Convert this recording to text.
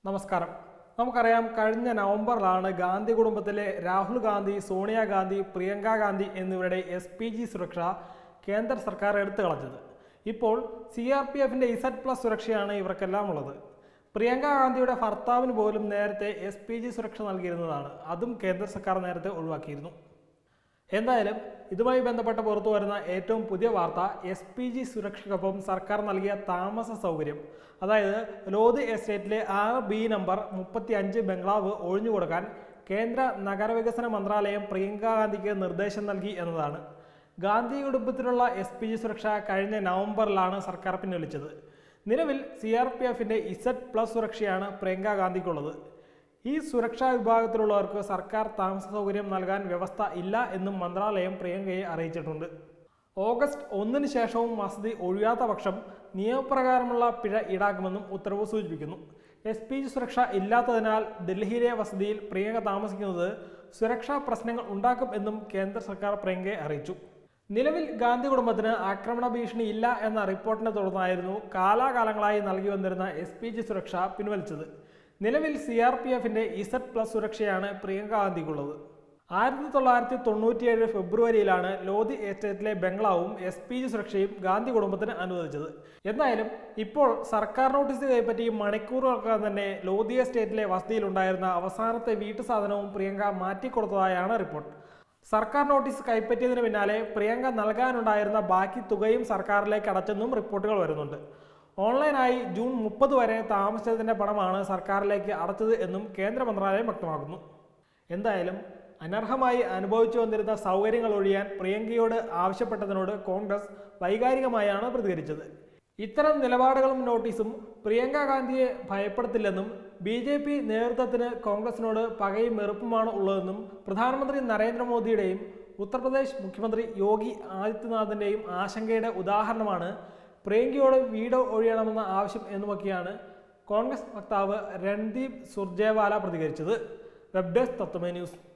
നമസ്കാരം നമുക്കറിയാം കഴിഞ്ഞ നവംബറിലാണ് ഗാന്ധി കുടുംബത്തിലെ രാഹുൽ ഗാന്ധി സോണിയാഗാന്ധി പ്രിയങ്ക ഗാന്ധി എന്നിവരുടെ എസ് പി ജി സുരക്ഷ കേന്ദ്ര സർക്കാർ എടുത്തു കളഞ്ഞത് ഇപ്പോൾ സി ആർ പി എഫിന്റെ ഇസഡ് പ്ലസ് സുരക്ഷയാണ് ഇവർക്കെല്ലാം ഉള്ളത് പ്രിയങ്ക ഗാന്ധിയുടെ ഭർത്താവിന് പോലും നേരത്തെ എസ് പി ജി സുരക്ഷ നൽകിയിരുന്നതാണ് അതും കേന്ദ്ര സർക്കാർ നേരത്തെ ഒഴിവാക്കിയിരുന്നു എന്തായാലും ഇതുമായി ബന്ധപ്പെട്ട് പുറത്തു വരുന്ന ഏറ്റവും പുതിയ വാർത്ത എസ് പി ജി സുരക്ഷയ്ക്കൊപ്പം സർക്കാർ നൽകിയ താമസ സൗകര്യം അതായത് ലോധി എസ്റ്റേറ്റിലെ ആറ് ബി നമ്പർ മുപ്പത്തി അഞ്ച് ബംഗ്ലാവ് ഒഴിഞ്ഞുകൊടുക്കാൻ കേന്ദ്ര നഗരവികസന മന്ത്രാലയം പ്രിയങ്ക ഗാന്ധിക്ക് നിർദ്ദേശം നൽകി എന്നതാണ് ഗാന്ധി കുടുംബത്തിലുള്ള എസ് പി ജി സുരക്ഷ കഴിഞ്ഞ നവംബറിലാണ് സർക്കാർ പിൻവലിച്ചത് നിലവിൽ സി ആർ പി എഫിന്റെ ഇസഡ് പ്ലസ് സുരക്ഷയാണ് പ്രിയങ്ക ഗാന്ധിക്കുള്ളത് ഈ സുരക്ഷാ വിഭാഗത്തിലുള്ളവർക്ക് സർക്കാർ താമസ സൗകര്യം നൽകാൻ വ്യവസ്ഥ ഇല്ല എന്നും മന്ത്രാലയം പ്രിയങ്കയെ അറിയിച്ചിട്ടുണ്ട് ഓഗസ്റ്റ് ഒന്നിന് ശേഷവും വസതി ഒഴിയാത്ത പക്ഷം നിയമപ്രകാരമുള്ള പിഴ ഈടാക്കുമെന്നും ഉത്തരവ് സൂചിപ്പിക്കുന്നു എസ് പി ജി സുരക്ഷ ഇല്ലാത്തതിനാൽ ഡൽഹിയിലെ വസതിയിൽ പ്രിയങ്ക താമസിക്കുന്നത് സുരക്ഷാ പ്രശ്നങ്ങൾ ഉണ്ടാക്കും എന്നും കേന്ദ്ര സർക്കാർ പ്രിയങ്കയെ അറിയിച്ചു നിലവിൽ ഗാന്ധി കുടുംബത്തിന് ആക്രമണ ഭീഷണി ഇല്ല എന്ന റിപ്പോർട്ടിനെ തുടർന്നായിരുന്നു കാലാകാലങ്ങളായി നൽകി വന്നിരുന്ന എസ് പി ജി സുരക്ഷ പിൻവലിച്ചത് നിലവിൽ സി ആർ പി എഫിന്റെ ഇസഡ് പ്ലസ് സുരക്ഷയാണ് പ്രിയങ്ക ഗാന്ധിക്കുള്ളത് ആയിരത്തി തൊള്ളായിരത്തി തൊണ്ണൂറ്റിയേഴ് ഫെബ്രുവരിയിലാണ് ലോധി എസ്റ്റേറ്റിലെ ബംഗ്ലാവും എസ് പി ജി സുരക്ഷയും ഗാന്ധി കുടുംബത്തിന് അനുവദിച്ചത് എന്തായാലും ഇപ്പോൾ സർക്കാർ നോട്ടീസ് കൈപ്പറ്റി മണിക്കൂറുകൾക്കകം തന്നെ ലോധി എസ്റ്റേറ്റിലെ വസതിയിലുണ്ടായിരുന്ന അവസാനത്തെ വീട്ടു സാധനവും പ്രിയങ്ക മാറ്റിക്കൊടുത്തതായാണ് റിപ്പോർട്ട് സർക്കാർ നോട്ടീസ് കൈപ്പറ്റിയതിന് പിന്നാലെ പ്രിയങ്ക നൽകാനുണ്ടായിരുന്ന ബാക്കി തുകയും സർക്കാരിലേക്ക് അടച്ചെന്നും റിപ്പോർട്ടുകൾ വരുന്നുണ്ട് ഓൺലൈനായി ജൂൺ മുപ്പത് വരെ താമസിച്ചതിന്റെ പണമാണ് സർക്കാരിലേക്ക് അടച്ചത് എന്നും കേന്ദ്ര മന്ത്രാലയം വ്യക്തമാക്കുന്നു എന്തായാലും അനർഹമായി അനുഭവിച്ചു വന്നിരുന്ന സൗകര്യങ്ങൾ ഒഴിയാൻ പ്രിയങ്കയോട് ആവശ്യപ്പെട്ടതിനോട് കോൺഗ്രസ് വൈകാരികമായാണ് പ്രതികരിച്ചത് ഇത്തരം നിലപാടുകളും നോട്ടീസും പ്രിയങ്ക ഗാന്ധിയെ ഭയപ്പെടുത്തില്ലെന്നും ബി ജെ പി നേതൃത്വത്തിന് കോൺഗ്രസിനോട് പകയും വെറുപ്പുമാണ് ഉള്ളതെന്നും പ്രധാനമന്ത്രി നരേന്ദ്രമോദിയുടെയും ഉത്തർപ്രദേശ് മുഖ്യമന്ത്രി യോഗി ആദിത്യനാഥിന്റെയും ആശങ്കയുടെ ഉദാഹരണമാണ് പ്രിയങ്കയോട് വീട് ഒഴിയണമെന്ന ആവശ്യം എന്നുമൊക്കെയാണ് കോൺഗ്രസ് വക്താവ് രൺദീപ് സുർജേവാല പ്രതികരിച്ചത് വെബ് ഡെസ്ക് തത്വമേ ന്യൂസ്